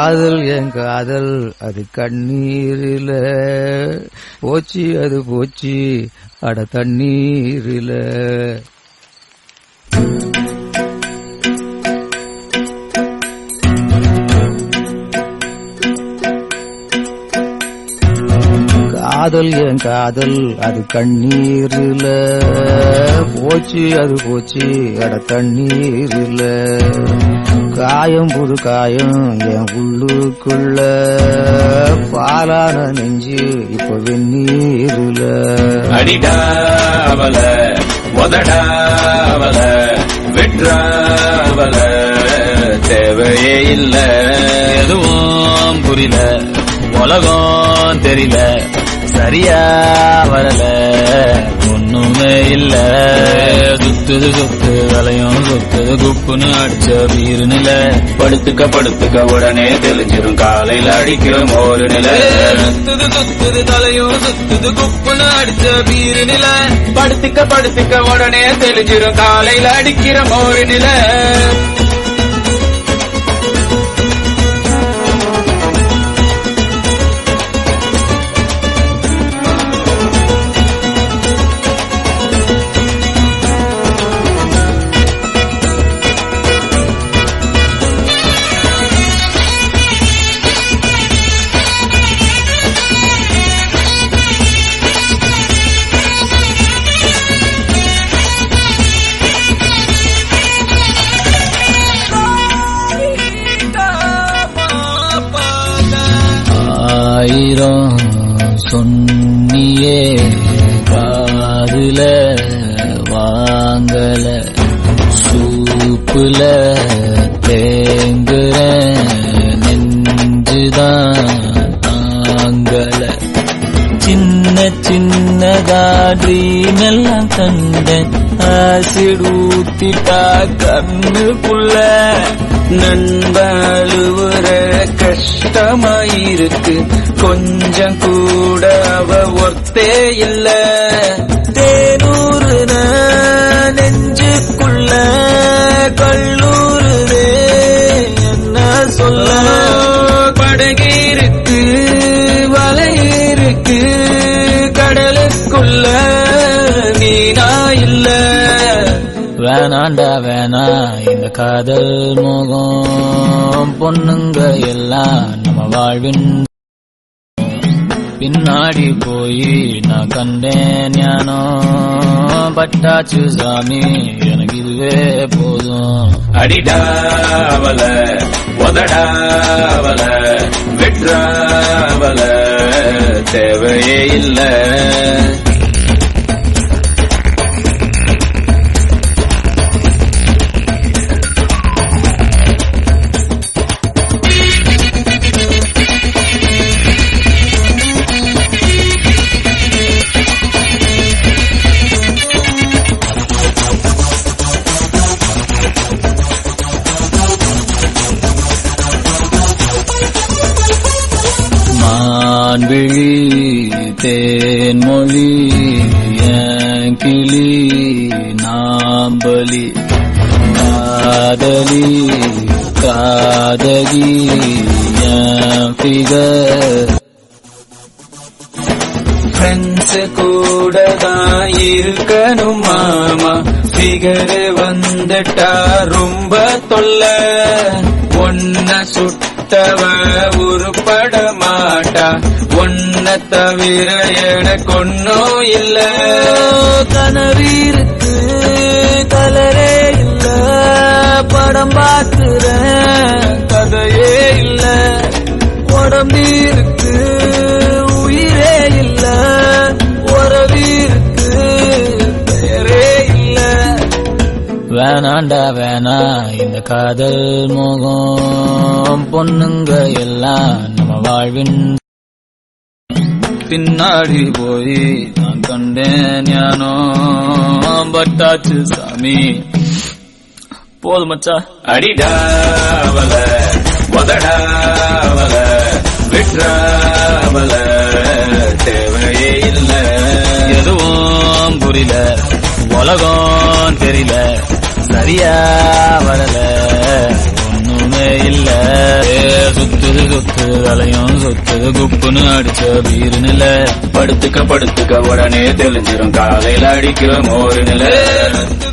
காதல் என் காதல் அது கண்ணீரில போச்சு அது போச்சு அட தண்ணீரில காதல் என் காதல் அது கண்ணீரில போச்சு அது போச்சு அட தண்ணீரில காயம் புது காயம் என் உள்ளுக்குள்ள பாலான நெஞ்சு இப்ப வெந்நீருல அடிடா அவல உதடா அவல விட்றா அவல தேவையே இல்ல எதுவும் புரியல உலகம் தெரியல சரியா வரல ஒண்ணுமே இல்ல சுத்துது சுத்து வலையும் சுத்துது குப்புன்னு அடிச்ச வீரு நில படுத்துக்க படுத்துக்க உடனே தெளிஞ்சிரும் காலையில அடிக்கிற ஒரு நில சுத்துது சுத்துது தலையும் சுத்துது குப்புன்னு அடிச்ச வீரு நில படுத்துக்க படுத்துக்க உடனே தெளிஞ்சிரும் காலையில அடிக்கிற ஒரு நில ஆயிரம் சொன்னியே காதுல வாங்கல சூப்புல தேங்குற நெஞ்சுதான் தாங்கல சின்ன சின்னதா ட்ரீம் எல்லாம் கண்டேன் ஆசிட் ஊத்திட்டா கண்ணுக்குள்ள நண்பழுவுற கஷ்டமாயிருக்கு கொஞ்சம் கூட அவ ஒர்த்தே இல்ல தேனூறு நெஞ்சுக்குள்ள கல்லூருதே என்ன சொல்ல படகிருக்கு வலையிருக்கு கடலுக்குள்ள நீனா இல்ல வேணாண்டா வேணா இந்த காதல் மோகம் பொண்ணுங்க எல்லாம் நம்ம வாழ்வின் பின்னாடி போய் நான் கண்டேன் ஞானம் பட்டாச்சு சாமி எனக்கு இதுவே போதும் அடிடா அவல உதடா அவல விட்றா அவல தேவையே இல்ல மான்விழி தேன்மொழி என் கிளி நாம்பலி காதலி காதகி என் ஃபிகர் ஃப்ரெண்ட்ஸ் கூட தான் இருக்கணும் மாமா ஃபிகர் வந்துட்டா ரொம்ப தொல்ல ஒன்ன சுட்டவ உருப்பட மாட்டா ஒன்ன தவிர எனக்கு ஒன்னும் இல்ல கனவீருக்கு கலரே இல்ல படம் பார்க்கிறேன் கதையே இல்ல உடம்பீருக்கு உயிரே இல்ல உறவீருக்கு பெயரே இல்ல வேணாண்டா வேணா இந்த காதல் மோகம் பொண்ணுங்க எல்லாம் நம்ம வாழ்வின் பின்னாடி போய் நான் கண்டேன் ஞானோ பட்டாச்சு சாமி போதும் மச்சா அடிடா அவல உதடா அவல விட்றா அவல தேவையே இல்ல எதுவும் புரியல உலகம் தெரியல சரியா வரல ஒண்ணுமே இல்ல ஏ, சுத்துது சொத்து தலையும் சொத்து குப்புன்னு அடிச்ச வீரு நில படுத்துக்க படுத்துக்க உடனே தெளிஞ்சிரும் காலையில அடிக்கிற மோரு நில